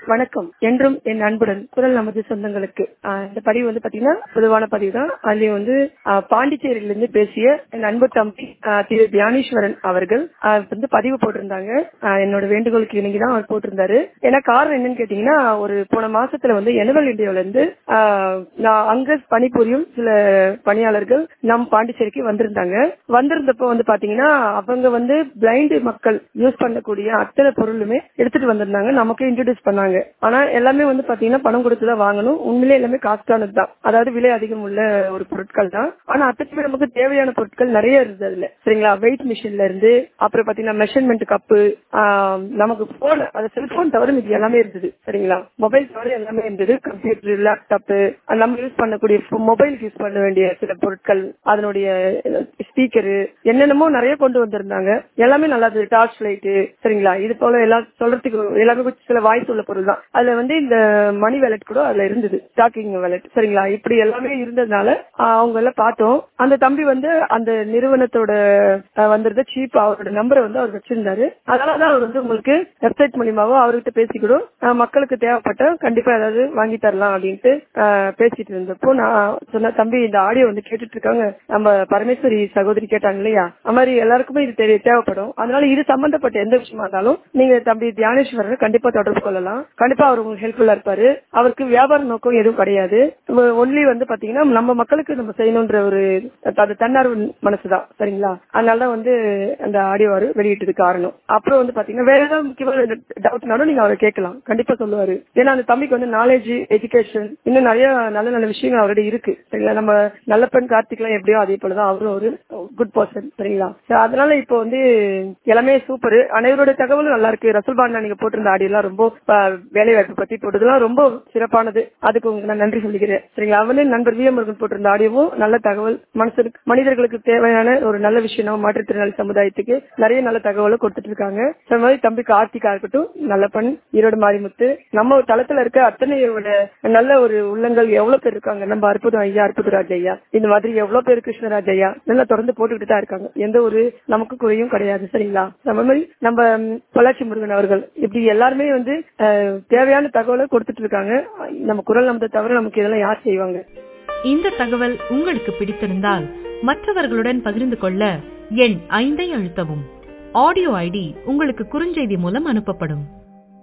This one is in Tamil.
வணக்கம் என்றும் என் அன்புடன் குரல் நமது சொந்தங்களுக்கு ஆஹ் இந்த பதிவு வந்து பாத்தீங்கன்னா பொதுவான பதிவு தான் அதுலயும் வந்து ஆஹ் பாண்டிச்சேரியிலிருந்து பேசிய என் அன்பு தம்பி ஆஹ் திரு தியானீஸ்வரன் அவர்கள் ஆஹ் வந்து பதிவு போட்டிருந்தாங்க ஆஹ் என்னோட வேண்டுகோளுக்கு இணங்கி தான் அவர் போட்டிருந்தாரு ஏன்னா காரணம் என்னன்னு கேட்டீங்கன்னா ஒரு போன மாசத்துல வந்து எனவல் இந்தியாவில இருந்து ஆஹ் நான் அங்க பணிபுரியும் சில பணியாளர்கள் நம் பாண்டிச்சேரிக்கு வந்திருந்தாங்க வந்திருந்தப்போ வந்து பாத்தீங்கன்னா அவங்க வந்து பிளைண்ட் மக்கள் யூஸ் பண்ணக்கூடிய அத்தனை பொருளுமே எடுத்துட்டு வந்திருந்தாங்க நமக்கு இன்ட்ரடியூஸ் பண்ணாங்க ஆனா எல்லாமே வந்து பாத்தீங்கன்னா பணம் கொடுத்து தான் வாங்கணும் உண்மையிலே எல்லாமே காஸ்டானது தான் அதாவது விலை அதிகம் உள்ள ஒரு பொருட்கள் தான் ஆனா அத்தனை நமக்கு தேவையான பொருட்கள் நிறைய இருந்தது அதுல சரிங்களா வெயிட் மிஷின்ல இருந்து அப்புறம் பாத்தீங்கன்னா மெஷர்மெண்ட் கப்பு நமக்கு போன் அது செல்போன் தவிர இது எல்லாமே இருந்தது சரிங்களா மொபைல் தவிர எல்லாமே இருந்தது கம்ப்யூட்டர் லேப்டாப் நம்ம யூஸ் பண்ணக்கூடிய மொபைல் யூஸ் பண்ண வேண்டிய சில பொருட்கள் அதனுடைய ஸ்பீக்கரு என்னென்னமோ நிறைய கொண்டு வந்திருந்தாங்க எல்லாமே நல்லா இருந்தது டார்ச் லைட்டு சரிங்களா இது போல எல்லாம் சொல்றதுக்கு எல்லாமே கொஞ்சம் சில வாய்ஸ் உள்ள பொருள் தான் அதுல வந்து இந்த மணி வேலட் கூட அதுல இருந்தது ஸ்டாக்கிங் வேலட் சரிங்களா இப்படி எல்லாமே இருந்ததுனால ஆஹ் அவங்க எல்லாம் பார்த்தோம் அந்த தம்பி வந்து அந்த நிறுவனத்தோட ஆஹ் வந்திருந்த சீப் அவரோட நம்பரை வந்து அவர் வச்சிருந்தாரு அதனாலதான் அவர் வந்து உங்களுக்கு வெப்சைட் மூலியமாவோ அவர்கிட்ட பேசிக்கிடும் ஆஹ் மக்களுக்கு தேவைப்பட்ட கண்டிப்பா ஏதாவது வாங்கி தரலாம் அப்படின்ட்டு ஆஹ் பேசிட்டு இருந்தப்போ நான் சொன்ன தம்பி இந்த ஆடியோ வந்து கேட்டுட்டு இருக்காங்க நம்ம பரமேஸ்வரி சகோதரி கேட்டாங்க இல்லையா அது மாதிரி எல்லாருக்குமே இது தெரிய- தேவைப்படும் அதனால இது சம்பந்தப்பட்ட எந்த விஷயமா இருந்தாலும் நீங்க தம்பி தியானேஸ்வரர் கண்டிப்பா தொடர்பு கொள்ளலாம் கண்டிப்பா அவர் உங்களுக்கு ஹெல்ப்ஃபுல்லா இருப்பாரு அவருக்கு வியாபார நோக்கம் எதுவும் கிடையாது ஒன்லி வந்து பாத்தீங்கன்னா நம்ம மக்களுக்கு நம்ம செய்யணும்ன்ற ஒரு அது தன்னார்வ மனசுதான் சரிங்களா அதனாலதான் வந்து அந்த ஆடியோ அவர் வெளியிட்டது காரணம் அப்புறம் வந்து பாத்தீங்கன்னா வேற ஏதாவது முக்கியமான டவுட்னாலும் நீங்க அவரை கேட்கலாம் கண்டிப்பா சொல்லுவாரு ஏன்னா அந்த தம்பிக்கு வந்து நாலேஜ் எஜுகேஷன் இன்னும் நிறைய நல்ல நல்ல விஷயங்கள் அவர்கிட்ட இருக்கு சரிங்களா நம்ம நல்ல பெண் கார்த்திக்லாம் எப்படியோ அதே போலதான் அவரும் ஒரு குட் பர்சன் சரிங்களா So, அதனால இப்போ வந்து எல்லாமே சூப்பர் அனைவரோட தகவலும் நல்லா இருக்கு ரசூல் பாண்டா நீங்க போட்டிருந்த ஆடியோ எல்லாம் ரொம்ப அஹ், வேலை வாய்ப்பு பத்தி போட்டதெல்லாம் ரொம்ப சிறப்பானது அதுக்கு உங்களுக்கு நான் நன்றி சொல்லிக்கிறேன் சரிங்களா அவனே நண்பர் வி முருகன் போட்டிருந்த ஆடியோவும் நல்ல தகவல் மனுஷருக்கு மனிதர்களுக்கு தேவையான ஒரு நல்ல விஷயம் நம்ம மாற்றுத்திறனாளி சமுதாயத்துக்கு நிறைய நல்ல தகவலை கொடுத்துட்டு இருக்காங்க So, அது மாதிரி தம்பி கார்த்திகா இருக்கட்டும் நல்ல பண் ஈரோடு மாரிமுத்து நம்ம தளத்துல இருக்க அத்தனையோட நல்ல ஒரு உள்ளங்கள் எவ்வளவு பேர் இருக்காங்க நம்ம அற்புதம் ஐயா அற்புதராஜ் ஐயா இந்த மாதிரி எவ்வளவு பேர் கிருஷ்ணராஜ் ஐயா நல்லா தொடர்ந்து போட்டுக்கிட்டு தான் இருக்காங்க எந்த ஒரு நமக்கு குறையும் கிடையாது சரிங்களா நம்ம மாதிரி நம்ம ம், பொள்ளாச்சி முருகன் அவர்கள் இப்படி எல்லாருமே வந்து அஹ், தேவையான தகவலை கொடுத்துட்டு இருக்காங்க நம்ம குரல் நம்பதை தவிர நமக்கு இதெல்லாம் யார் செய்வாங்க இந்த தகவல் உங்களுக்கு பிடித்திருந்தால் மற்றவர்களுடன் பகிர்ந்து கொள்ள எண் ஐந்தை அழுத்தவும் ஆடியோ ஐடி உங்களுக்கு குறுஞ்செய்தி மூலம் அனுப்பப்படும்